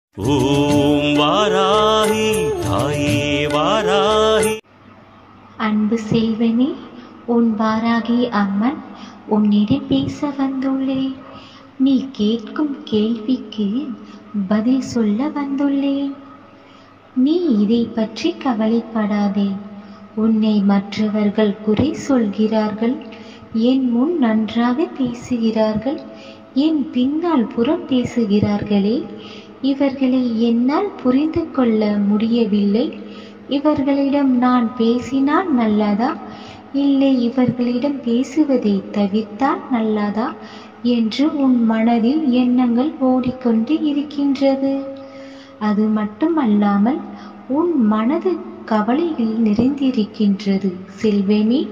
ஓம் வாராகி தாயே வாராகி அன்பு செல்வமே உன் வாராகி அம்மன் உன்னிடம் பேச வந்துள்ளேன் நீ கேட்கும் கேள்விக்கு பதில் சொல்ல வந்துள்ளேன் நீ இதை பற்றி கவலைப்படாதே உன்னை மற்றவர்கள் குறை சொல்கிறார்கள் என் முன் நன்றாக பேசுகிறார்கள் என் பின்னால் புறம் பேசுகிறார்களே இவர்களை என்னால் புரிந்து கொள்ள முடியவில்லை இவர்களிடம் நான் பேசினால் நல்லதா இல்லை இவர்களிடம் பேசுவதை தவிர்த்தால் நல்லதா என்று உன் மனதில் எண்ணங்கள் ஓடிக்கொண்டு இருக்கின்றது அது மட்டுமல்லாமல் உன் மனது கவலையில் நிறைந்திருக்கின்றது செல்வமே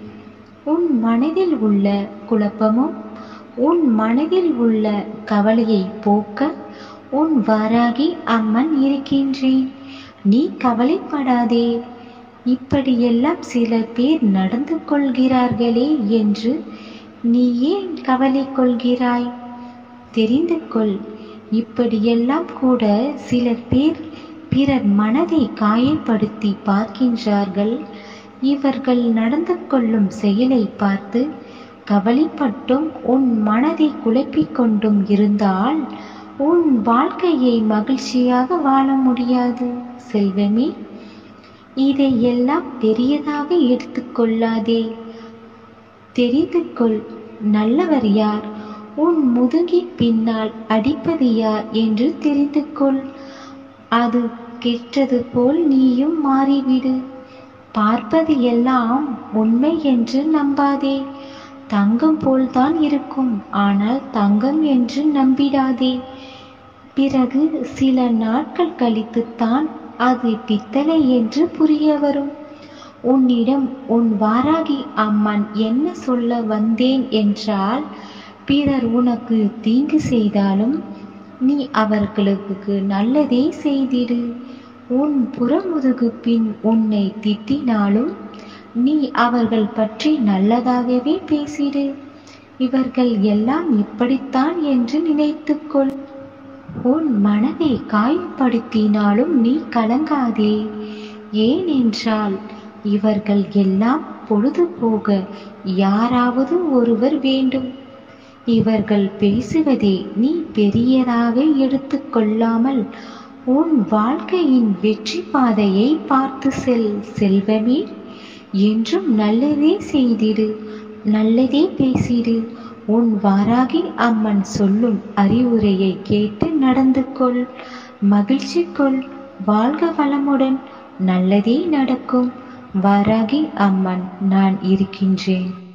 உன் மனதில் உள்ள குழப்பமும் உன் மனதில் உள்ள கவலையை போக்க உன் வாராகி அம்மன் இருக்கின்றேன் நீ கவலைப்படாதே இப்படியெல்லாம் சில பேர் நடந்து கொள்கிறார்களே என்று நீ ஏன் கவலை கொள்கிறாய் தெரிந்து கொள் இப்படியெல்லாம் கூட சில பேர் பிறர் மனதை காயப்படுத்தி பார்க்கின்றார்கள் இவர்கள் நடந்து கொள்ளும் செயலை பார்த்து கவலைப்பட்டும் உன் மனதை குழப்பிக் கொண்டும் இருந்தால் உன் வாழ்க்கையை மகிழ்ச்சியாக வாழ முடியாது செல்வமே இதையெல்லாம் பெரியதாக எடுத்துக்கொள்ளாதே தெரிந்து கொள் நல்லவர் யார் உன் முதுகின் பின்னால் அடிப்பது யார் என்று தெரிந்து கொள் அது கெட்டது போல் நீயும் மாறிவிடு பார்ப்பது எல்லாம் உண்மை என்று நம்பாதே தங்கம் போல்தான் இருக்கும் ஆனால் தங்கம் என்று நம்பிடாதே பிறகு சில நாட்கள் கழித்துத்தான் அது பித்தளை என்று புரிய வரும் உன்னிடம் உன் வாராகி அம்மன் என்ன சொல்ல வந்தேன் என்றால் பிறர் உனக்கு தீங்கு செய்தாலும் நீ அவர்களுக்கு நல்லதே செய்திடு உன் புறமுதுகு பின் உன்னை திட்டினாலும் நீ அவர்கள் பற்றி நல்லதாகவே பேசிடு இவர்கள் எல்லாம் இப்படித்தான் என்று நினைத்துக்கொள் உன் மனதை காயப்படுத்தினாலும் நீ கலங்காதே ஏனென்றால் இவர்கள் எல்லாம் பொழுது போக யாராவது ஒருவர் வேண்டும் இவர்கள் பேசுவதை நீ பெரியதாக எடுத்துக்கொள்ளாமல் உன் வாழ்க்கையின் வெற்றி பாதையை பார்த்து செல் செல்வமே என்றும் நல்லதே செய்திடு நல்லதே பேசிடு உன் வாராகி அம்மன் சொல்லும் அறிவுரையை கேட்டு நடந்து கொள் மகிழ்ச்சி கொள் வாழ்க வளமுடன் நல்லதே நடக்கும் வாராகி அம்மன் நான் இருக்கின்றேன்